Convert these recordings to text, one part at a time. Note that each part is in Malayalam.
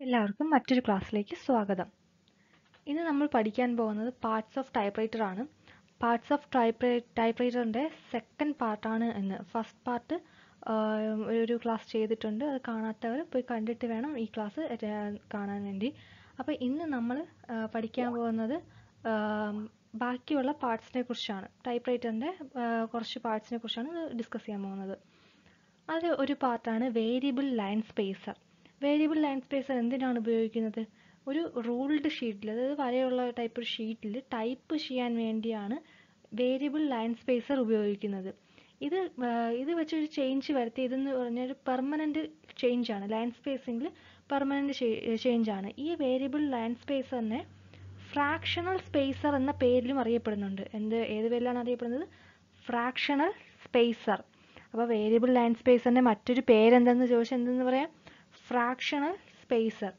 എല്ലാവർക്കും മറ്റൊരു ക്ലാസ്സിലേക്ക് സ്വാഗതം ഇന്ന് നമ്മൾ പഠിക്കാൻ പോകുന്നത് പാർട്സ് ഓഫ് ടൈപ്പ്റൈറ്റർ ആണ് പാർട്സ് ഓഫ് ടൈപ്പ് ടൈപ്പ്റൈറ്ററിൻ്റെ സെക്കൻഡ് പാർട്ടാണ് എന്ന് ഫസ്റ്റ് പാർട്ട് ഒരു ക്ലാസ് ചെയ്തിട്ടുണ്ട് അത് കാണാത്തവർ പോയി കണ്ടിട്ട് വേണം ഈ ക്ലാസ് കാണാൻ വേണ്ടി അപ്പോൾ ഇന്ന് നമ്മൾ പഠിക്കാൻ പോകുന്നത് ബാക്കിയുള്ള പാർട്സിനെ കുറിച്ചാണ് ടൈപ്പ്റൈറ്ററിൻ്റെ കുറച്ച് പാർട്സിനെ കുറിച്ചാണ് ഡിസ്കസ് ചെയ്യാൻ പോകുന്നത് അത് ഒരു പാർട്ടാണ് variable line spacer variable line spacer എന്തിനാണ് ഉപയോഗിക്കുന്നത് ഒരു റൂൾഡ് ഷീറ്റിൽ അതായത് വരെയുള്ള ടൈപ്പ് ഷീറ്റിൽ ടൈപ്പ് ചെയ്യാൻ വേണ്ടിയാണ് വേരിയബിൾ ലൈൻ സ്പേസർ ഉപയോഗിക്കുന്നത് ഇത് ഇത് വെച്ചൊരു ചേഞ്ച് വരുത്തി ഇതെന്ന് പറഞ്ഞൊരു പെർമനൻറ്റ് ചേഞ്ച് ആണ് ലൈൻ സ്പേസിങ്ങിൽ പെർമനൻറ്റ് ചേഞ്ച് ആണ് ഈ വേരിയബിൾ ലൈൻ സ്പേസറിനെ ഫ്രാക്ഷണൽ സ്പേസർ എന്ന പേരിലും അറിയപ്പെടുന്നുണ്ട് എന്ത് ഏത് പേരിലാണ് അറിയപ്പെടുന്നത് ഫ്രാക്ഷണൽ സ്പേസർ അപ്പോൾ വേരിയബിൾ ലൈൻ സ്പേസറിൻ്റെ മറ്റൊരു പേരെന്തെന്ന് ചോദിച്ചാൽ എന്തെന്ന് പറയാം ഫ്രാക്ഷണൽ സ്പേസർ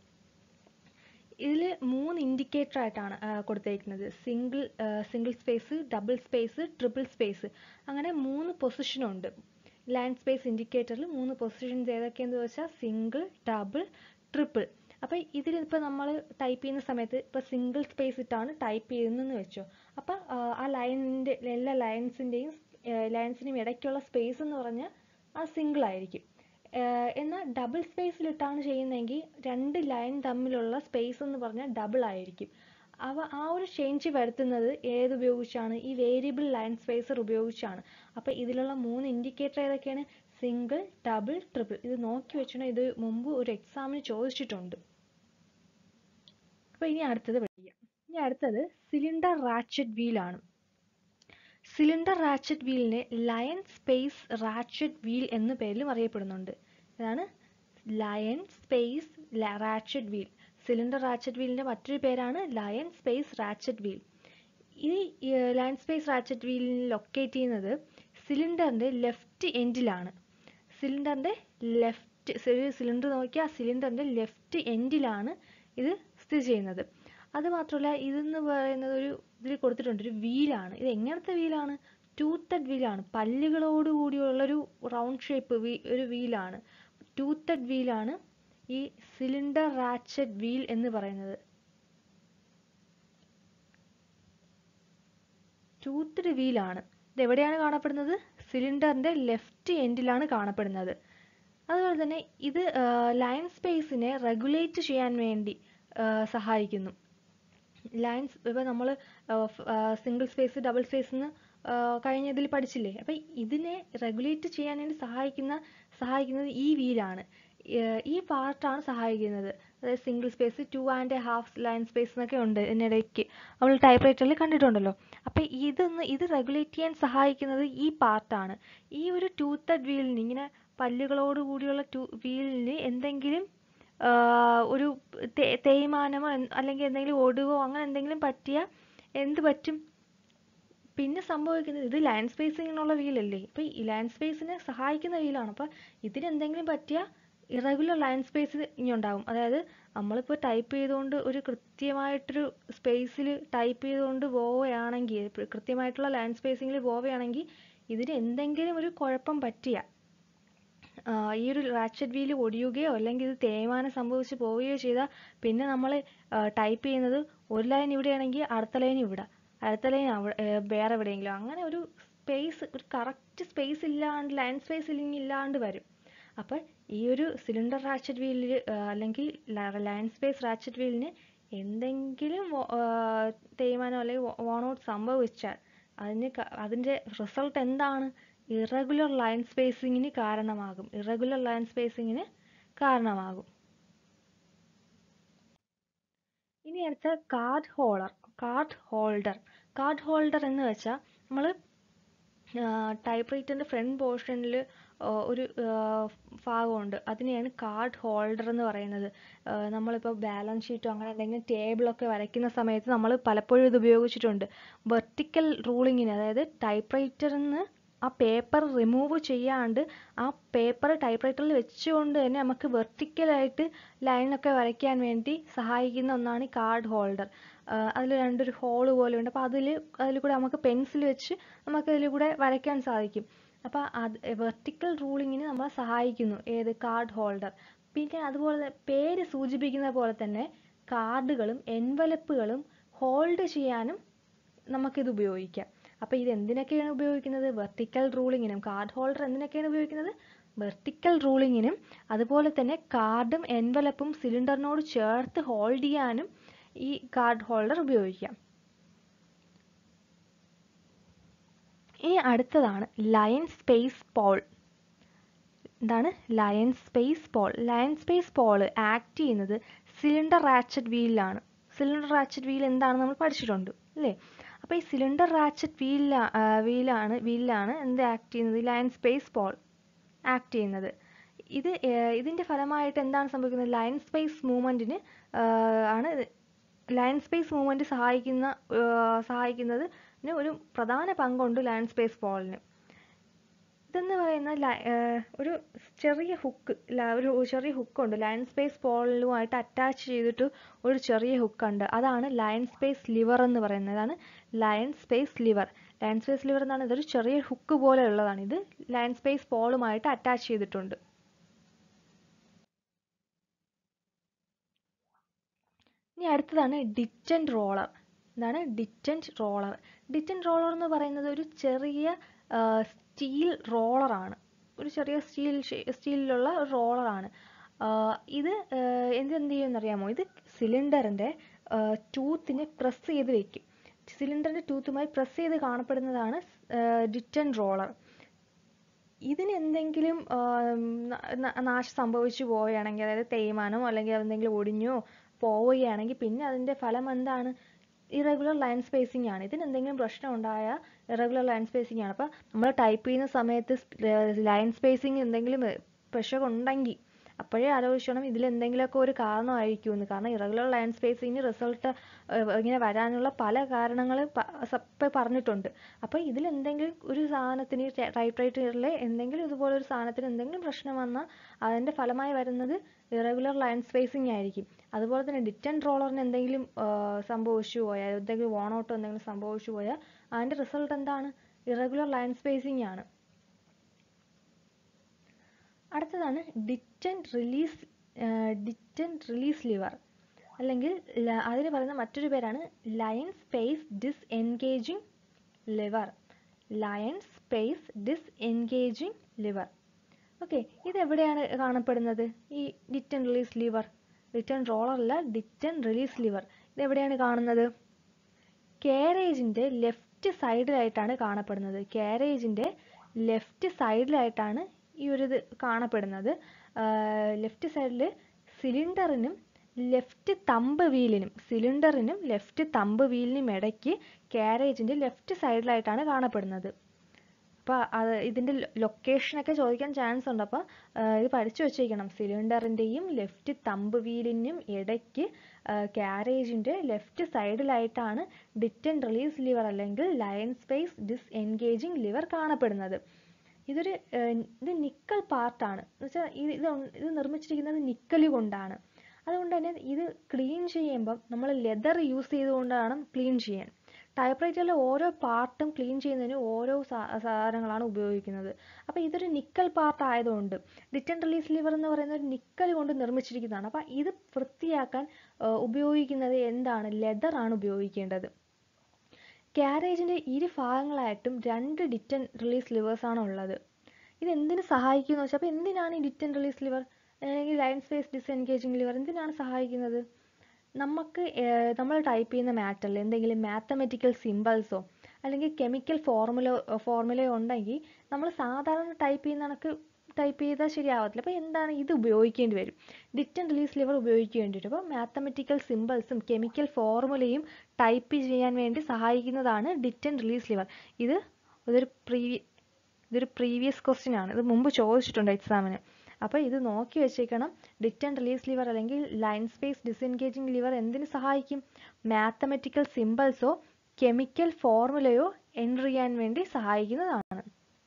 ഇതിൽ മൂന്ന് ഇൻഡിക്കേറ്റർ ആയിട്ടാണ് കൊടുത്തേക്കുന്നത് single single space double space triple space അങ്ങനെ മൂന്ന് പൊസിഷനുണ്ട് ലൈൻ സ്പേസ് ഇൻഡിക്കേറ്ററിൽ മൂന്ന് പൊസിഷൻസ് ഏതൊക്കെയെന്ന് വെച്ചാൽ സിംഗിൾ ഡബിൾ ട്രിപ്പിൾ അപ്പോൾ ഇതിൽ ഇപ്പോൾ നമ്മൾ ടൈപ്പ് ചെയ്യുന്ന സമയത്ത് ഇപ്പോൾ സിംഗിൾ സ്പേസ് ഇട്ടാണ് ടൈപ്പ് ചെയ്യുന്നതെന്ന് വെച്ചോ അപ്പോൾ ആ ലൈനിൻ്റെ എല്ലാ ലൈൻസിൻ്റെയും ലൈൻസിനും ഇടയ്ക്കുള്ള സ്പേസ് എന്ന് പറഞ്ഞാൽ ആ സിംഗിൾ ആയിരിക്കും എന്നാൽ ഡബിൾ സ്പേസിലിട്ടാണ് ചെയ്യുന്നതെങ്കിൽ രണ്ട് ലൈൻ തമ്മിലുള്ള സ്പേസ് എന്ന് പറഞ്ഞാൽ ഡബിൾ ആയിരിക്കും അവ ആ ഒരു ചേഞ്ച് വരുത്തുന്നത് ഏതുപയോഗിച്ചാണ് ഈ വേരിയബിൾ ലൈൻ സ്പേസർ ഉപയോഗിച്ചാണ് അപ്പോൾ ഇതിലുള്ള മൂന്ന് ഇൻഡിക്കേറ്റർ ഏതൊക്കെയാണ് സിംഗിൾ ഡബിൾ ട്രിപ്പിൾ ഇത് നോക്കി വെച്ചാൽ ഇത് മുമ്പ് ഒരു എക്സാമിന് ചോദിച്ചിട്ടുണ്ട് അപ്പോൾ ഇനി അടുത്തത് പഠിക്കാം ഇനി അടുത്തത് സിലിണ്ടർ റാച്ചറ്റ് വീലാണ് സിലിണ്ടർ റാച്ചറ്റ് വീലിനെ ലയൺ സ്പേസ് റാച്ചറ്റ് വീൽ എന്ന പേരിലും അറിയപ്പെടുന്നുണ്ട് ഇതാണ് line space ratchet wheel cylinder ratchet വീലിൻ്റെ മറ്റൊരു പേരാണ് ലയൺ സ്പേസ് റാച്ചറ്റ് വീൽ ഈ ലയൺ സ്പേസ് റാച്ചറ്റ് വീലിൽ ലൊക്കേറ്റ് ചെയ്യുന്നത് സിലിണ്ടറിൻ്റെ ലെഫ്റ്റ് എൻഡിലാണ് സിലിണ്ടറിൻ്റെ ലെഫ്റ്റ് സിലിണ്ടർ നോക്കിയാൽ സിലിണ്ടറിൻ്റെ ലെഫ്റ്റ് എൻഡിലാണ് ഇത് സ്ഥിതി ചെയ്യുന്നത് അത് മാത്രമല്ല ഇതെന്ന് പറയുന്നത് ഒരു ഇതിൽ കൊടുത്തിട്ടുണ്ട് ഒരു വീലാണ് ഇത് എങ്ങനത്തെ വീലാണ് ടൂത്തഡ് വീലാണ് പല്ലുകളോട് കൂടിയുള്ളൊരു റൗണ്ട് ഷേപ്പ് വീ ഒരു വീലാണ് ടൂത്തഡ് വീലാണ് ഈ സിലിണ്ടർ റാച്ചറ്റ് വീൽ എന്ന് പറയുന്നത് ടൂത്തഡ് വീലാണ് ഇത് എവിടെയാണ് കാണപ്പെടുന്നത് സിലിണ്ടറിൻ്റെ ലെഫ്റ്റ് എൻഡിലാണ് കാണപ്പെടുന്നത് അതുപോലെ തന്നെ ഇത് ലൈൻ സ്പേസിനെ റെഗുലേറ്റ് ചെയ്യാൻ വേണ്ടി സഹായിക്കുന്നു ലൈൻസ് ഇപ്പോൾ നമ്മൾ സിംഗിൾ സ്പേസ് ഡബിൾ സ്പേസ് എന്ന് കഴിഞ്ഞ ഇതിൽ പഠിച്ചില്ലേ അപ്പം ഇതിനെ റെഗുലേറ്റ് ചെയ്യാൻ വേണ്ടി സഹായിക്കുന്ന സഹായിക്കുന്നത് ഈ വീലാണ് ഈ പാർട്ടാണ് സഹായിക്കുന്നത് അതായത് single space two and half line space എന്നൊക്കെ ഉണ്ട് ഇതിനിടയ്ക്ക് നമ്മൾ ടൈപ്പ് റൈറ്ററിൽ കണ്ടിട്ടുണ്ടല്ലോ അപ്പം ഇതൊന്ന് ഇത് റെഗുലേറ്റ് ചെയ്യാൻ സഹായിക്കുന്നത് ഈ പാർട്ടാണ് ഈ ഒരു ടൂത്തഡ് വീലിന് ഇങ്ങനെ പല്ലുകളോട് കൂടിയുള്ള ടൂ വീലിന് എന്തെങ്കിലും ഒരു തേയ്മാനമോ അല്ലെങ്കിൽ എന്തെങ്കിലും ഒടുവോ അങ്ങനെ എന്തെങ്കിലും പറ്റിയാൽ എന്ത് പറ്റും പിന്നെ സംഭവിക്കുന്നത് ഇത് ലാൻഡ് സ്പേസിങ്ങിനുള്ള വീലല്ലേ അപ്പോൾ ഈ ലാൻഡ് സ്പേസിനെ സഹായിക്കുന്ന വീലാണ് അപ്പോൾ ഇതിന് എന്തെങ്കിലും പറ്റിയാൽ ഇറഗുലർ ലൈൻ സ്പേസ് ഇനി ഉണ്ടാകും അതായത് നമ്മളിപ്പോൾ ടൈപ്പ് ചെയ്തുകൊണ്ട് ഒരു കൃത്യമായിട്ടൊരു സ്പേസിൽ ടൈപ്പ് ചെയ്തുകൊണ്ട് പോവുകയാണെങ്കിൽ കൃത്യമായിട്ടുള്ള ലൈൻ സ്പേസിങ്ങിൽ പോവുകയാണെങ്കിൽ ഇതിന് എന്തെങ്കിലും ഒരു കുഴപ്പം പറ്റിയ ഈ ഒരു റാച്ചറ്റ് വീല് ഒടിയുകയോ അല്ലെങ്കിൽ ഇത് തേയ്മാനം സംഭവിച്ച് പോവുകയോ ചെയ്താൽ പിന്നെ നമ്മൾ ടൈപ്പ് ചെയ്യുന്നത് ഒരു ലൈൻ ഇവിടെയാണെങ്കിൽ അടുത്ത ലൈൻ ഇവിടെ അടുത്ത ലൈൻ വേറെ എവിടെയെങ്കിലും അങ്ങനെ ഒരു സ്പേസ് ഒരു കറക്റ്റ് സ്പേസ് ഇല്ലാണ്ട് ലൈൻ സ്പേസ് ഇല്ലാണ്ട് വരും അപ്പോൾ ഈ ഒരു സിലിണ്ടർ റാച്ചറ്റ് വീലിൽ അല്ലെങ്കിൽ ലൈൻ സ്പേസ് റാച്ചറ്റ് വീലിന് എന്തെങ്കിലും തേയ്മാനോ അല്ലെങ്കിൽ വോൺ ഔട്ട് സംഭവിച്ചാൽ അതിന് അതിൻ്റെ റിസൾട്ട് എന്താണ് ഇറഗുലർ ലൈൻ സ്പേസിങ്ങിന് കാരണമാകും ഇറഗുലർ ലൈൻ സ്പേസിങ്ങിന് കാരണമാകും ഇനി അടുത്ത card holder card holder card holder എന്ന് വെച്ചാൽ നമ്മൾ ടൈപ്പ് റൈറ്ററിൻ്റെ ഫ്രണ്ട് പോർഷനിൽ ഒരു ഭാഗമുണ്ട് അതിനെയാണ് കാർഡ് ഹോൾഡർ എന്ന് പറയുന്നത് നമ്മളിപ്പോൾ ബാലൻസ് ഷീറ്റോ അങ്ങനെ എന്തെങ്കിലും ടേബിളൊക്കെ വരയ്ക്കുന്ന സമയത്ത് നമ്മൾ പലപ്പോഴും ഇത് ഉപയോഗിച്ചിട്ടുണ്ട് വെർട്ടിക്കൽ റൂളിങ്ങിന് അതായത് ടൈപ്പ് റൈറ്ററിൽ നിന്ന് ആ പേപ്പർ റിമൂവ് ചെയ്യാണ്ട് ആ പേപ്പർ ടൈപ്പ് റൈറ്ററിൽ വെച്ചുകൊണ്ട് തന്നെ നമുക്ക് വെർട്ടിക്കലായിട്ട് ലൈനൊക്കെ വരയ്ക്കാൻ വേണ്ടി സഹായിക്കുന്ന ഒന്നാണ് ഈ കാർഡ് ഹോൾഡർ അതിൽ രണ്ടൊരു ഹോള് പോലെ ഉണ്ട് അപ്പോൾ അതിൽ അതിൽ കൂടെ നമുക്ക് പെൻസിൽ വെച്ച് നമുക്ക് അതിൽ കൂടെ വരയ്ക്കാൻ സാധിക്കും അപ്പോൾ അത് വെർട്ടിക്കൽ റൂളിങ്ങിന് നമ്മളെ സഹായിക്കുന്നു ഏത് കാർഡ് ഹോൾഡർ പിന്നെ അതുപോലെ പേര് സൂചിപ്പിക്കുന്ന പോലെ തന്നെ കാർഡുകളും എൻവലപ്പുകളും ഹോൾഡ് ചെയ്യാനും നമുക്കിത് ഉപയോഗിക്കാം അപ്പോൾ ഇത് എന്തിനൊക്കെയാണ് ഉപയോഗിക്കുന്നത് വെർട്ടിക്കൽ റൂളിങ്ങിനും കാർഡ് ഹോൾഡർ എന്തിനൊക്കെയാണ് ഉപയോഗിക്കുന്നത് വെർട്ടിക്കൽ റൂളിങ്ങിനും അതുപോലെ തന്നെ കാർഡും എൻവലപ്പും സിലിണ്ടറിനോട് ചേർത്ത് ഹോൾഡ് ചെയ്യാനും ഈ കാർഡ് ഹോൾഡർ ഉപയോഗിക്കാം ഇനി അടുത്തതാണ് ലയൺ സ്പേസ് പോൾ എന്താണ് line space pawl line space pawl act ചെയ്യുന്നത് സിലിണ്ടർ റാച്ചറ്റ് വീലിലാണ് സിലിണ്ടർ റാച്ചറ്റ് വീൽ എന്താണെന്ന് നമ്മൾ പഠിച്ചിട്ടുണ്ട് അല്ലേ അപ്പോൾ ഈ സിലിണ്ടർ റാച്ചറ്റ് വീലിലാ വീലാണ് വീലിലാണ് എന്ത് ആക്ട് ചെയ്യുന്നത് ലയൺ സ്പേസ് പോൾ ആക്ട് ചെയ്യുന്നത് ഇത് ഇതിൻ്റെ ഫലമായിട്ട് എന്താണ് സംഭവിക്കുന്നത് ലയൺ സ്പേസ് മൂവ്മെൻറ്റിന് ആണ് ലയൺ സ്പേസ് മൂവ്മെൻറ്റ് സഹായിക്കുന്ന സഹായിക്കുന്നത് ഒരു പ്രധാന പങ്കുണ്ട് ലയൺ സ്പേസ് പോളിന് ഇതെന്ന് പറയുന്ന ഒരു ചെറിയ ഹുക്ക് ഒരു ചെറിയ ഹുക്കുണ്ട് ലയൺ സ്പേസ് പോളുമായിട്ട് അറ്റാച്ച് ചെയ്തിട്ട് ഒരു ചെറിയ ഹുക്കുണ്ട് അതാണ് ലയൺ സ്പേസ് ലിവർ എന്ന് പറയുന്നത് അതാണ് line space lever line space lever എന്നാണ് ഇതൊരു ചെറിയ ഹുക്ക് പോലെ ഉള്ളതാണ് ഇത് ലയൺ സ്പേസ് പോളുമായിട്ട് അറ്റാച്ച് ചെയ്തിട്ടുണ്ട് ഇനി അടുത്തതാണ് ഡിറ്റൻറ്റ് റോളർ എന്താണ് ഡിറ്റൻറ്റ് റോളർ ഡിറ്റൻറ്റ് റോളർ എന്ന് പറയുന്നത് ഒരു ചെറിയ സ്റ്റീൽ റോളറാണ് ഒരു ചെറിയ സ്റ്റീൽ സ്റ്റീലിലുള്ള ഒരു റോളറാണ് ഇത് എന്ത് എന്ത് ചെയ്യുമെന്നറിയാമോ ഇത് സിലിണ്ടറിൻ്റെ ടൂത്തിനെ പ്രസ് ചെയ്ത് വെക്കും സിലിണ്ടറിൻ്റെ ടൂത്തുമായി പ്രസ് ചെയ്ത് കാണപ്പെടുന്നതാണ് ഡിറ്റൻ റോളർ ഇതിന് എന്തെങ്കിലും നാശം സംഭവിച്ചു പോവുകയാണെങ്കിൽ അതായത് തേയ്മാനമോ അല്ലെങ്കിൽ എന്തെങ്കിലും ഒടിഞ്ഞോ പോവുകയാണെങ്കിൽ പിന്നെ അതിൻ്റെ ഫലം എന്താണ് ഇറഗുലർ ലൈൻ സ്പേസിംഗ് ആണ് ഇതിന് എന്തെങ്കിലും പ്രശ്നം ഉണ്ടായാൽ ഇറഗുലർ ലൈൻ സ്പേസിംഗ് ആണ് അപ്പോൾ നമ്മൾ ടൈപ്പ് ചെയ്യുന്ന സമയത്ത് ലൈൻ സ്പേസിംഗ് എന്തെങ്കിലും പിശകുണ്ടെങ്കിൽ അപ്പോഴേ ആലോചിക്കണം ഇതിൽ എന്തെങ്കിലുമൊക്കെ ഒരു കാരണമായിരിക്കുമെന്ന് കാരണം ഇറഗുലർ ലൈൻ സ്പേസിങ്ങിന് റിസൾട്ട് ഇങ്ങനെ വരാനുള്ള പല കാരണങ്ങൾ ഇപ്പോൾ പറഞ്ഞിട്ടുണ്ട് അപ്പോൾ ഇതിൽ എന്തെങ്കിലും ഒരു സാധനത്തിന് ടൈപ്പ് റൈറ്ററിൽ എന്തെങ്കിലും ഇതുപോലെ ഒരു സാധനത്തിന് എന്തെങ്കിലും പ്രശ്നം വന്നാൽ അതിൻ്റെ ഫലമായി വരുന്നത് ഇറഗുലർ ലൈൻ സ്പേസിംഗ് ആയിരിക്കും അതുപോലെ തന്നെ ഡിറ്റൻ റോളറിന് എന്തെങ്കിലും സംഭവിച്ചു പോയാൽ എന്തെങ്കിലും വോണൗട്ടോ എന്തെങ്കിലും സംഭവിച്ചു പോയാൽ അതിൻ്റെ റിസൾട്ട് എന്താണ് ഇറഗുലർ ലൈൻ സ്പേസിംഗ് ആണ് അടുത്തതാണ് detent release detent release lever അല്ലെങ്കിൽ അതിന് പറയുന്ന മറ്റൊരു പേരാണ് line space disengaging lever line space disengaging lever okay ഇതെവിടെയാണ് കാണപ്പെടുന്നത് ഈ ഡിറ്റൻ റിലീസ് ലിവർ ഡിറ്റൻ റോളറല്ല ഡിറ്റൻ റിലീസ് ലിവർ ഇതെവിടെയാണ് കാണുന്നത് കാരേജിൻ്റെ ലെഫ്റ്റ് സൈഡിലായിട്ടാണ് കാണപ്പെടുന്നത് കാരേജിൻ്റെ ലെഫ്റ്റ് സൈഡിലായിട്ടാണ് ഈ ഒരു ഇത് കാണപ്പെടുന്നത് ലെഫ്റ്റ് സൈഡിൽ സിലിണ്ടറിനും ലെഫ്റ്റ് തമ്പ് വീലിനും സിലിണ്ടറിനും ലെഫ്റ്റ് തമ്പ് വീലിനും ഇടയ്ക്ക് കാരേജിൻ്റെ ലെഫ്റ്റ് സൈഡിലായിട്ടാണ് കാണപ്പെടുന്നത് അപ്പോൾ അത് ഇതിൻ്റെ ലൊക്കേഷനൊക്കെ ചോദിക്കാൻ ചാൻസ് ഉണ്ട് അപ്പോൾ ഇത് പഠിച്ചു വെച്ചേക്കണം സിലിണ്ടറിൻ്റെയും ലെഫ്റ്റ് തമ്പ് വീലിനും ഇടയ്ക്ക് കാരേജിൻ്റെ ലെഫ്റ്റ് സൈഡിലായിട്ടാണ് ഡിറ്റൻ റിലീസ് ലിവർ അല്ലെങ്കിൽ line space disengaging lever കാണപ്പെടുന്നത് ഇതൊരു ഇത് നിക്കൽ പാർട്ടാണ് എന്ന് വെച്ചാൽ ഇത് ഇത് നിർമ്മിച്ചിരിക്കുന്നത് നിക്കൽ കൊണ്ടാണ് അതുകൊണ്ട് തന്നെ ഇത് ക്ലീൻ ചെയ്യുമ്പം നമ്മൾ ലെതർ യൂസ് ചെയ്തുകൊണ്ടാണ് ക്ലീൻ ചെയ്യാൻ ടൈപ്പ് റൈറ്ററിലെ ഓരോ പാർട്ടും ക്ലീൻ ചെയ്യുന്നതിന് ഓരോ സാധനങ്ങളാണ് ഉപയോഗിക്കുന്നത് അപ്പോൾ ഇതൊരു നിക്കൽ പാർട്ട് ആയതുകൊണ്ട് ഡിറ്റൻ റിലീസ് ലിവർ എന്ന് പറയുന്ന ഒരു നിക്കൽ കൊണ്ട് നിർമ്മിച്ചിരിക്കുന്നതാണ് അപ്പോൾ ഇത് വൃത്തിയാക്കാൻ ഉപയോഗിക്കുന്നത് എന്താണ് ലെതർ ആണ് ഉപയോഗിക്കേണ്ടത് കാരേജിൻ്റെ ഇരു ഭാഗങ്ങളായിട്ടും രണ്ട് ഡിറ്റൻ റിലീസ് ലിവേഴ്സ് ആണ് ഉള്ളത് ഇത് എന്തിനു സഹായിക്കുന്നു വെച്ചാൽ അപ്പോൾ എന്തിനാണ് ഈ ഡിറ്റൻ റിലീസ് ലിവർ അല്ലെങ്കിൽ ലൈൻ സ്പേസ് ഡിസെൻഗേജിങ് ലിവർ എന്തിനാണ് സഹായിക്കുന്നത് നമുക്ക് നമ്മൾ ടൈപ്പ് ചെയ്യുന്ന മാറ്ററിൽ എന്തെങ്കിലും മാത്തമെറ്റിക്കൽ സിമ്പിൾസോ അല്ലെങ്കിൽ കെമിക്കൽ ഫോർമുല ഫോർമുലയോ ഉണ്ടെങ്കിൽ നമ്മൾ സാധാരണ ടൈപ്പ് ചെയ്യുന്ന കണക്ക് ടൈപ്പ് ചെയ്താൽ ശരിയാവത്തില്ല അപ്പോൾ എന്താണ് ഇത് ഉപയോഗിക്കേണ്ടി വരും ഡിറ്റൻ റിലീസ് ലിവർ ഉപയോഗിക്കേണ്ടി വരും അപ്പോൾ മാത്തമെറ്റിക്കൽ സിമ്പിൾസും കെമിക്കൽ ഫോർമുലയും ടൈപ്പ് ചെയ്യാൻ വേണ്ടി സഹായിക്കുന്നതാണ് ഡിറ്റൻ റിലീസ് ലിവർ ഇത് ഇതൊരു പ്രീവി ഇതൊരു പ്രീവിയസ് ക്വസ്റ്റ്യൻ ആണ് ഇത് മുമ്പ് ചോദിച്ചിട്ടുണ്ട് എക്സാമിന് അപ്പോൾ ഇത് നോക്കി വെച്ചേക്കണം ഡിറ്റൻ റിലീസ് ലിവർ അല്ലെങ്കിൽ ലൈൻ സ്പേസ് ഡിസെൻഗേജിങ് ലിവർ എന്തിനു സഹായിക്കും മാത്തമെറ്റിക്കൽ സിമ്പിൾസോ കെമിക്കൽ ഫോർമുലയോ എൻ്റർ ചെയ്യാൻ വേണ്ടി സഹായിക്കുന്നതാണ്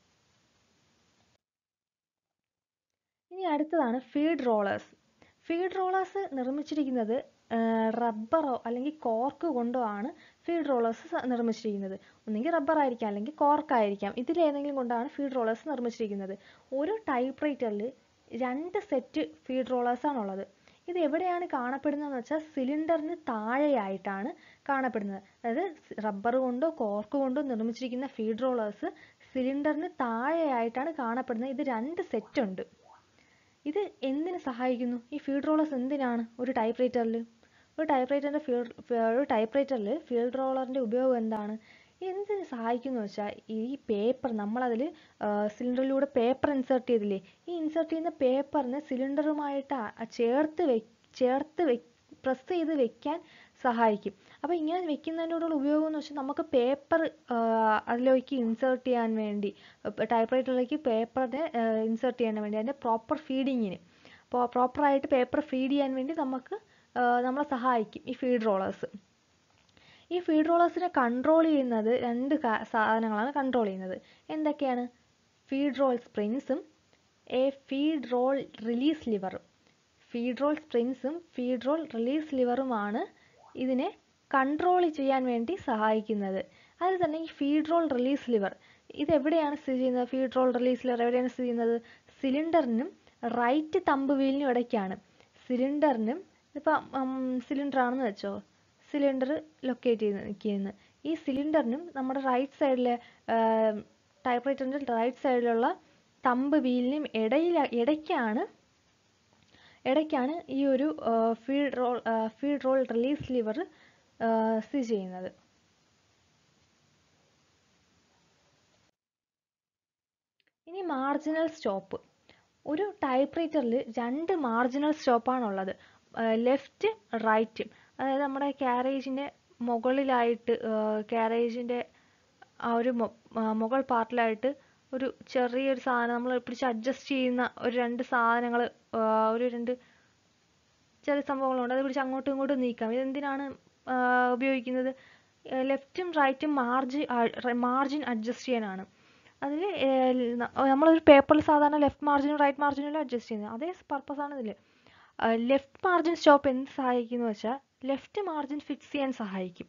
ഇനി അടുത്തതാണ് ഫീഡ് റോളേഴ്സ് ഫീഡ് റോളേഴ്സ് നിർമ്മിച്ചിരിക്കുന്നത് റബ്ബറോ അല്ലെങ്കിൽ കോർക്ക് കൊണ്ടോ ആണ് ഫീഡ് റോളേഴ്സ് നിർമ്മിച്ചിരിക്കുന്നത് ഒന്നുകിൽ റബ്ബർ ആയിരിക്കാം അല്ലെങ്കിൽ കോർക്ക് ആയിരിക്കാം ഇതിലേതെങ്കിലും കൊണ്ടാണ് ഫീഡ് റോളേഴ്സ് നിർമ്മിച്ചിരിക്കുന്നത് ഒരു ടൈപ്പ് റൈറ്ററിൽ രണ്ട് സെറ്റ് ഫീഡ് റോളേഴ്സ് ആണുള്ളത് ഇത് എവിടെയാണ് കാണപ്പെടുന്നതെന്ന് വെച്ചാൽ സിലിണ്ടറിന് താഴെയായിട്ടാണ് കാണപ്പെടുന്നത് അതായത് റബ്ബർ കൊണ്ടോ കോർക്ക് കൊണ്ടോ നിർമ്മിച്ചിരിക്കുന്ന ഫീഡ് റോളേഴ്സ് സിലിണ്ടറിന് താഴെയായിട്ടാണ് കാണപ്പെടുന്നത് ഇത് രണ്ട് സെറ്റ് ഉണ്ട് ഇത് എന്തിനു സഹായിക്കുന്നു ഈ ഫീഡ് റോളേഴ്സ് എന്തിനാണ് ഒരു ടൈപ്പ് റൈറ്ററിൽ ഒരു ടൈപ്പ് റൈറ്ററിൻ്റെ ഫീൽഡ് ഒരു ടൈപ്പ് റൈറ്ററിൽ ഫീൽഡ് റോളറിൻ്റെ ഉപയോഗം എന്താണ് എന്തിന് സഹായിക്കുന്നു വെച്ചാൽ ഈ പേപ്പർ നമ്മളതിൽ സിലിണ്ടറിലൂടെ പേപ്പർ ഇൻസേർട്ട് ചെയ്തില്ലേ ഈ ഇൻസേർട്ട് ചെയ്യുന്ന പേപ്പറിനെ സിലിണ്ടറുമായിട്ട് ചേർത്ത് വെ ചേർത്ത് വെ പ്രസ് ചെയ്ത് വെക്കാൻ സഹായിക്കും അപ്പോൾ ഇങ്ങനെ വെക്കുന്നതിനോടുള്ള ഉപയോഗം എന്ന് വെച്ചാൽ നമുക്ക് പേപ്പർ അതിലേക്ക് ഇൻസേർട്ട് ചെയ്യാൻ വേണ്ടി ടൈപ്പ് റൈറ്ററിലേക്ക് പേപ്പറിനെ ഇൻസേർട്ട് ചെയ്യാൻ വേണ്ടി അതിൻ്റെ പ്രോപ്പർ ഫീഡിങ്ങിന് അപ്പോൾ പ്രോപ്പറായിട്ട് പേപ്പർ ഫീഡ് ചെയ്യാൻ വേണ്ടി നമുക്ക് നമ്മളെ സഹായിക്കും ഈ ഫീഡ് റോളേഴ്സ് ഈ ഫീഡ് റോളേഴ്സിനെ കൺട്രോൾ ചെയ്യുന്നത് രണ്ട് സാധനങ്ങളാണ് കൺട്രോൾ ചെയ്യുന്നത് എന്തൊക്കെയാണ് ഫീഡ് റോൾ സ്പ്രിങ്സും എ ഫീഡ് റോൾ റിലീസ് ലിവറും ഫീഡ് റോൾ സ്പ്രിങ്സും ഫീഡ് റോൾ റിലീസ് ലിവറുമാണ് ഇതിനെ കൺട്രോൾ ചെയ്യാൻ വേണ്ടി സഹായിക്കുന്നത് അതിൽ തന്നെ ഈ ഫീഡ് റോൾ റിലീസ് ലിവർ ഇത് എവിടെയാണ് സ്ഥിതി ചെയ്യുന്നത് ഫീഡ് റോൾ റിലീസ് ലിവർ എവിടെയാണ് സ്ഥിതി ചെയ്യുന്നത് സിലിണ്ടറിനും റൈറ്റ് തമ്പ് വീലിനും ഇടയ്ക്കാണ് സിലിണ്ടറിനും ഇപ്പം സിലിണ്ടർ ആണെന്ന് വെച്ചോ സിലിണ്ടർ ലൊക്കേറ്റ് ചെയ്ത് നിൽക്കുന്നത് ഈ സിലിണ്ടറിനും നമ്മുടെ റൈറ്റ് സൈഡിലെ ടൈപ്പ് റൈറ്ററിൻ്റെ റൈറ്റ് സൈഡിലുള്ള തമ്പ് വീലിനും ഇടയിൽ ഇടയ്ക്കാണ് ഇടയ്ക്കാണ് ഈ ഒരു feed roll feed roll release lever സ്ഥിതി ചെയ്യുന്നത് ഇനി മാർജിനൽ സ്റ്റോപ്പ് ഒരു ടൈപ്പ് റൈറ്ററിൽ രണ്ട് മാർജിനൽ സ്റ്റോപ്പാണുള്ളത് ലെഫ്റ്റ് റൈറ്റും അതായത് നമ്മുടെ ക്യാരേജിൻ്റെ മുകളിലായിട്ട് ക്യാരേജിൻ്റെ ആ ഒരു മുകൾ പാർട്ടിലായിട്ട് ഒരു ചെറിയൊരു സാധനം നമ്മൾ പിടിച്ച് അഡ്ജസ്റ്റ് ചെയ്യുന്ന ഒരു രണ്ട് സാധനങ്ങൾ ഒരു രണ്ട് ചെറിയ സംഭവങ്ങളുണ്ട് അത് പിടിച്ച് അങ്ങോട്ടും ഇങ്ങോട്ടും നീക്കാം ഇതെന്തിനാണ് ഉപയോഗിക്കുന്നത് ലെഫ്റ്റും റൈറ്റും മാർജിൻ മാർജിൻ അഡ്ജസ്റ്റ് ചെയ്യാനാണ് അതിൽ നമ്മളൊരു പേപ്പറിൽ സാധാരണ ലെഫ്റ്റ് മാർജിനും റൈറ്റ് മാർജിനും അഡ്ജസ്റ്റ് ചെയ്യുന്നത് അതേ പർപ്പസാണ് ഇതിൽ ലെഫ്റ്റ് മാർജിൻ സ്റ്റോപ്പ് എന്ത് സഹായിക്കുന്നു വെച്ചാൽ ലെഫ്റ്റ് മാർജിൻ ഫിക്സ് ചെയ്യാൻ സഹായിക്കും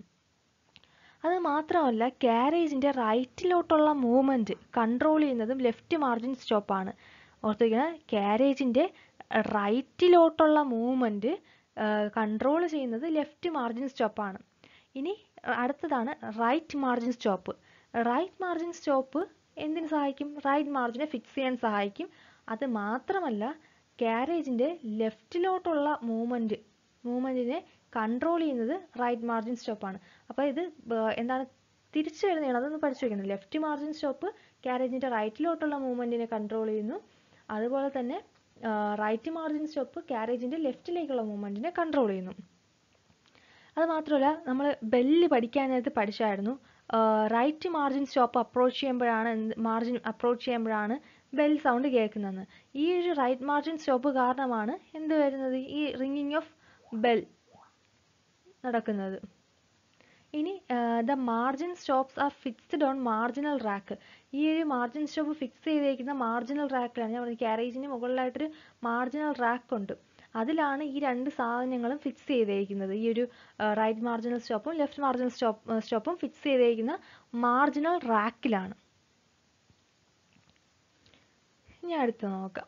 അത് മാത്രമല്ല ക്യാരേജിൻ്റെ റൈറ്റിലോട്ടുള്ള മൂവ്മെൻറ്റ് കൺട്രോൾ ചെയ്യുന്നതും ലെഫ്റ്റ് മാർജിൻ സ്റ്റോപ്പാണ് ഓർത്തിരിക്കണം ക്യാരേജിൻ്റെ റൈറ്റിലോട്ടുള്ള മൂവ്മെൻറ്റ് കൺട്രോൾ ചെയ്യുന്നത് ലെഫ്റ്റ് മാർജിൻ സ്റ്റോപ്പാണ് ഇനി അടുത്തതാണ് right margin stop right margin stop എന്തിനു സഹായിക്കും റൈറ്റ് മാർജിനെ ഫിക്സ് ചെയ്യാൻ സഹായിക്കും അത് മാത്രമല്ല ക്യാരേജിൻ്റെ ലെഫ്റ്റിലോട്ടുള്ള മൂവ്മെൻറ്റ് മൂവ്മെൻറ്റിനെ കൺട്രോൾ ചെയ്യുന്നത് റൈറ്റ് മാർജിൻ സ്റ്റോപ്പാണ് അപ്പോൾ ഇത് എന്താണ് തിരിച്ചു വരുന്നതാണ് അതൊന്ന് പഠിച്ചു വയ്ക്കുന്നത് ലെഫ്റ്റ് മാർജിൻ സ്റ്റോപ്പ് ക്യാരേജിൻ്റെ റൈറ്റിലോട്ടുള്ള മൂവ്മെൻറ്റിനെ കൺട്രോൾ ചെയ്യുന്നു അതുപോലെ തന്നെ റൈറ്റ് മാർജിൻ സ്റ്റോപ്പ് ക്യാരേജിൻ്റെ ലെഫ്റ്റിലേക്കുള്ള മൂവ്മെൻറ്റിനെ കൺട്രോൾ ചെയ്യുന്നു അത് മാത്രമല്ല നമ്മൾ ബെല്ല് പഠിക്കാനായിട്ട് പഠിച്ചായിരുന്നു റൈറ്റ് മാർജിൻ സ്റ്റോപ്പ് അപ്രോച്ച് ചെയ്യുമ്പോഴാണ് മാർജിൻ അപ്രോച്ച് ചെയ്യുമ്പോഴാണ് ബെൽ സൗണ്ട് കേൾക്കുന്നതെന്ന് ഈ ഒരു റൈറ്റ് മാർജിൻ സ്റ്റോപ്പ് കാരണമാണ് എന്ത് വരുന്നത് ഈ റിങ്ങിങ് ഓഫ് ബെൽ നടക്കുന്നത് ഇനി the margin stops are fixed on marginal rack ഈ ഒരു മാർജിൻ സ്റ്റോപ്പ് ഫിക്സ് ചെയ്തേക്കുന്ന മാർജിനൽ റാക്കിലാണ് ഞാൻ പറഞ്ഞത് ക്യാരേജിന് മുകളിലായിട്ടൊരു മാർജിനൽ റാക്ക് ഉണ്ട് അതിലാണ് ഈ രണ്ട് സാധനങ്ങളും ഫിക്സ് ചെയ്തേക്കുന്നത് ഈ ഒരു റൈറ്റ് മാർജിനൽ സ്റ്റോപ്പും ലെഫ്റ്റ് മാർജിനൽ സ്റ്റോപ്പ് സ്റ്റോപ്പും ഫിക്സ് ചെയ്തേക്കുന്ന മാർജിനൽ റാക്കിലാണ് ഇനി അടുത്ത് നോക്കാം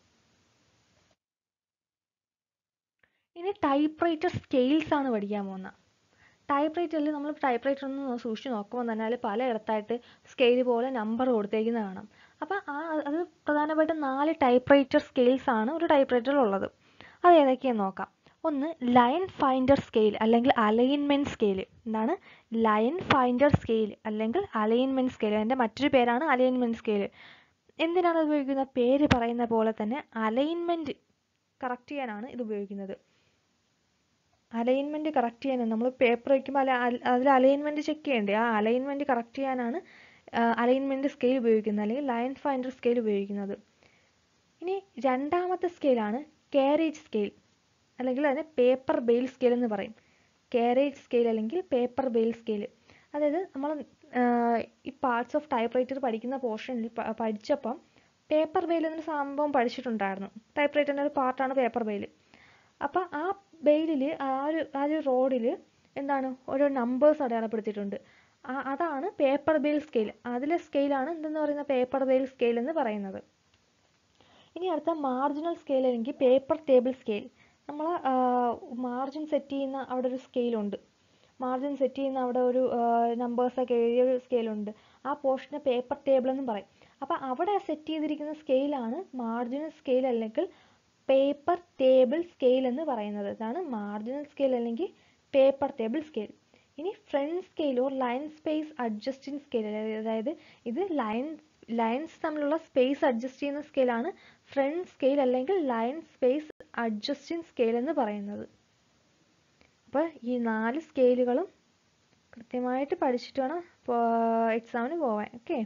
ഇനി ടൈപ്പ് റൈറ്റർ സ്കെയിൽസ് ആണ് പഠിക്കാൻ പോകുന്നത് ടൈപ്പ് റൈറ്ററിൽ നമ്മൾ ടൈപ്പ് റൈറ്റർ ഒന്ന് സൂക്ഷിച്ച് നോക്കുമ്പോൾ തന്നെ അതിൽ പലയിടത്തായിട്ട് സ്കെയിൽ പോലെ നമ്പർ കൊടുത്തേക്കുന്നത് കാണാം അപ്പോൾ ആ അത് പ്രധാനമായിട്ടും നാല് ടൈപ്പ് റൈറ്റർ സ്കെയിൽസ് ആണ് ഒരു ടൈപ്പ് റൈറ്ററിൽ ഉള്ളത് അത് ഏതൊക്കെയാണെന്ന് നോക്കാം ഒന്ന് ലൈൻ ഫൈൻഡർ സ്കെയിൽ അല്ലെങ്കിൽ അലൈൻമെൻറ്റ് സ്കെയിൽ എന്താണ് ലൈൻ ഫൈൻഡർ സ്കെയിൽ അല്ലെങ്കിൽ അലൈൻമെൻറ്റ് സ്കെയിൽ അതിൻ്റെ മറ്റൊരു പേരാണ് അലൈൻമെൻറ്റ് സ്കെയിൽ എന്തിനാണ് ഉപയോഗിക്കുന്നത് പേര് പറയുന്ന പോലെ തന്നെ അലൈൻമെൻറ്റ് കറക്റ്റ് ചെയ്യാനാണ് ഇത് ഉപയോഗിക്കുന്നത് അലൈൻമെൻറ്റ് കറക്റ്റ് ചെയ്യാനാണ് നമ്മൾ പേപ്പർ വയ്ക്കുമ്പോൾ അല അതിൽ അലൈൻമെൻറ്റ് ചെക്ക് ചെയ്യണ്ടേ ആ അലൈൻമെൻറ്റ് കറക്റ്റ് ചെയ്യാനാണ് അലൈൻമെൻറ്റ് സ്കെയിൽ ഉപയോഗിക്കുന്നത് അല്ലെങ്കിൽ ലൈൻ ഫൈൻഡർ സ്കെയിൽ ഉപയോഗിക്കുന്നത് ഇനി രണ്ടാമത്തെ സ്കെയിലാണ് കാരേജ് സ്കെയിൽ അല്ലെങ്കിൽ അതിനെ പേപ്പർ ബെയിൽ സ്കെയിൽ എന്ന് പറയും കാരേജ് സ്കെയിൽ അല്ലെങ്കിൽ പേപ്പർ ബെയിൽ സ്കെയിൽ അതായത് നമ്മൾ ഈ പാർട്സ് ഓഫ് ടൈപ്പ് റൈറ്റർ പഠിക്കുന്ന പോർഷനിൽ പഠിച്ചപ്പം പേപ്പർ ബെയിൽ എന്നൊരു സംഭവം പഠിച്ചിട്ടുണ്ടായിരുന്നു ടൈപ്പ് റൈറ്ററിൻ്റെ ഒരു പാർട്ടാണ് പേപ്പർ ബെയിൽ അപ്പോൾ ആ ബെയിലിൽ ആ ഒരു ആ ഒരു റോഡിൽ എന്താണ് ഓരോ നമ്പേഴ്സ് അടയാളപ്പെടുത്തിയിട്ടുണ്ട് അതാണ് പേപ്പർ ബെയിൽ സ്കെയിൽ അതിലെ സ്കെയിലാണ് എന്തെന്ന് പറയുന്ന പേപ്പർ ബെയിൽ സ്കെയിൽ എന്ന് പറയുന്നത് ഇനി അടുത്ത മാർജിനൽ സ്കെയിൽ അല്ലെങ്കിൽ പേപ്പർ ടേബിൾ സ്കെയിൽ നമ്മൾ മാർജിൻ സെറ്റ് ചെയ്യുന്ന അവിടെ ഒരു സ്കെയിലുണ്ട് മാർജിൻ സെറ്റ് ചെയ്യുന്ന അവിടെ ഒരു നമ്പേഴ്സൊക്കെ എഴുതിയ ഒരു സ്കെയിലുണ്ട് ആ പോർഷനെ പേപ്പർ ടേബിൾ എന്നും പറയും അപ്പോൾ അവിടെ സെറ്റ് ചെയ്തിരിക്കുന്ന സ്കെയിലാണ് മാർജിനൽ സ്കെയിൽ അല്ലെങ്കിൽ പേപ്പർ ടേബിൾ സ്കെയിൽ എന്ന് പറയുന്നത് ഇതാണ് മാർജിനൽ സ്കെയിൽ അല്ലെങ്കിൽ പേപ്പർ ടേബിൾ സ്കെയിൽ ഇനി front scale or line space adjusting scale അതായത് ഇത് ലൈൻ ലൈൻസ് തമ്മിലുള്ള സ്പേസ് അഡ്ജസ്റ്റ് ചെയ്യുന്ന സ്കെയിലാണ് ഫ്രണ്ട് സ്കെയിൽ അല്ലെങ്കിൽ ലൈൻ സ്പേസ് അഡ്ജസ്റ്റിംഗ് സ്കെയിൽ എന്ന് പറയുന്നത് അപ്പോൾ ഈ നാല് സ്കെയിലുകളും കൃത്യമായിട്ട് പഠിച്ചിട്ട് വേണം എക്സാമിന് പോവാൻ ഓക്കെ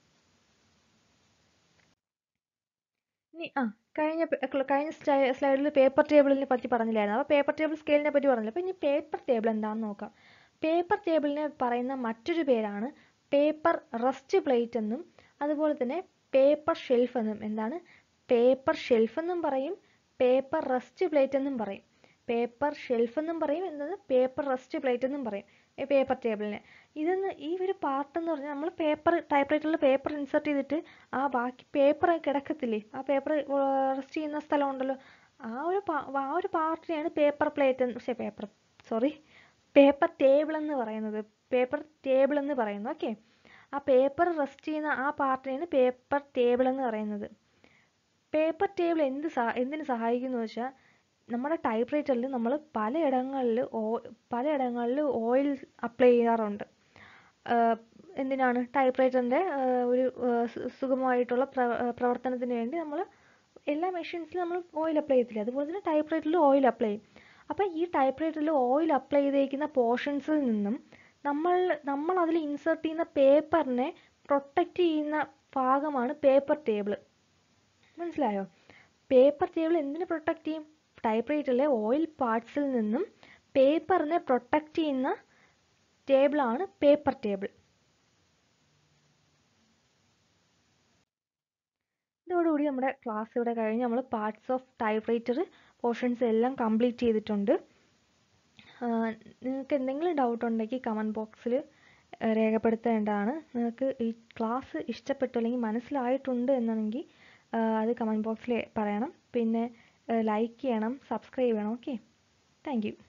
ഇനി ആ കഴിഞ്ഞ കഴിഞ്ഞ സ്ലൈഡിൽ പേപ്പർ ടേബിളിനെ പറ്റി പറഞ്ഞില്ലായിരുന്നു അപ്പോൾ പേപ്പർ ടേബിൾ സ്കെയിലിനെ പറ്റി പറഞ്ഞില്ല അപ്പോൾ ഇനി പേപ്പർ ടേബിൾ എന്താണെന്ന് നോക്കാം പേപ്പർ ടേബിളിനെ പറയുന്ന മറ്റൊരു പേരാണ് പേപ്പർ റസ്റ്റ് പ്ലേറ്റ് എന്നും അതുപോലെ തന്നെ പേപ്പർ ഷെൽഫ് എന്നും എന്താണ് പേപ്പർ ഷെൽഫ് എന്നും പറയും പേപ്പർ റസ്റ്റ് പ്ലേറ്റ് എന്നും പറയും പേപ്പർ ഷെൽഫ് എന്നും പറയും എന്നത് പേപ്പർ റസ്റ്റ് പ്ലേറ്റ് എന്നും പറയും ഈ പേപ്പർ ടേബിളിനെ ഇതെന്ന് ഈ ഒരു പാർട്ട് എന്ന് പറഞ്ഞാൽ നമ്മൾ പേപ്പർ ടൈപ്പ് റൈറ്ററിൽ പേപ്പർ ഇൻസർട്ട് ചെയ്തിട്ട് ആ ബാക്കി പേപ്പർ കിടക്കത്തില്ലേ ആ പേപ്പർ റെസ്റ്റ് ചെയ്യുന്ന സ്ഥലം ഉണ്ടല്ലോ ആ ഒരു ആ ഒരു പാർട്ടിനെയാണ് പേപ്പർ പ്ലേറ്റ് എന്ന് പക്ഷേ പേപ്പർ സോറി പേപ്പർ ടേബിൾ എന്ന് പറയുന്നത് പേപ്പർ ടേബിൾ എന്ന് പറയുന്നത് ഓക്കെ ആ പേപ്പർ റെസ്റ്റ് ചെയ്യുന്ന ആ പാർട്ടിനെയാണ് പേപ്പർ ടേബിൾ എന്ന് പറയുന്നത് പേപ്പർ ടേബിൾ എന്ത് സഹാ എന്തിനു സഹായിക്കുന്നു വെച്ചാൽ നമ്മുടെ ടൈപ്പ് റൈറ്ററിൽ നമ്മൾ പലയിടങ്ങളിൽ ഓ പലയിടങ്ങളിൽ ഓയിൽ അപ്ലൈ ചെയ്യാറുണ്ട് എന്തിനാണ് ടൈപ്പ് റൈറ്ററിൻ്റെ ഒരു സുഗമമായിട്ടുള്ള പ്രവർത്തനത്തിന് വേണ്ടി നമ്മൾ എല്ലാ മെഷീൻസിലും നമ്മൾ ഓയിൽ അപ്ലൈ ചെയ്യത്തില്ല അതുപോലെ തന്നെ ടൈപ്പ് റൈറ്ററിൽ ഓയിൽ അപ്ലൈ ചെയ്യും അപ്പോൾ ഈ ടൈപ്പ് റൈറ്ററിൽ ഓയിൽ അപ്ലൈ ചെയ്തേക്കുന്ന പോർഷൻസിൽ നിന്നും നമ്മൾ നമ്മൾ അതിൽ ഇൻസേർട്ട് ചെയ്യുന്ന പേപ്പറിനെ പ്രൊട്ടക്റ്റ് ചെയ്യുന്ന ഭാഗമാണ് പേപ്പർ ടേബിൾ മനസ്സിലായോ പേപ്പർ ടേബിൾ എന്തിനു പ്രൊട്ടക്റ്റ് ചെയ്യും ടൈപ്പ് റൈറ്ററിലെ ഓയിൽ പാർട്സിൽ നിന്നും പേപ്പറിനെ പ്രൊട്ടക്റ്റ് ചെയ്യുന്ന ടേബിളാണ് പേപ്പർ ടേബിൾ ഇതോടുകൂടി നമ്മുടെ ക്ലാസ് ഇവിടെ കഴിഞ്ഞ് നമ്മൾ parts of typewriter portions എല്ലാം കംപ്ലീറ്റ് ചെയ്തിട്ടുണ്ട് നിങ്ങൾക്ക് എന്തെങ്കിലും ഡൗട്ട് ഉണ്ടെങ്കിൽ കമൻറ്റ് ബോക്സിൽ രേഖപ്പെടുത്തേണ്ടതാണ് നിങ്ങൾക്ക് ഈ ക്ലാസ് ഇഷ്ടപ്പെട്ടു അല്ലെങ്കിൽ മനസ്സിലായിട്ടുണ്ട് എന്നാണെങ്കിൽ അത് കമൻറ്റ് ബോക്സിൽ പറയണം പിന്നെ ലൈക്ക് ചെയ്യണം സബ്സ്ക്രൈബ് ചെയ്യണം ഓക്കെ താങ്ക് യു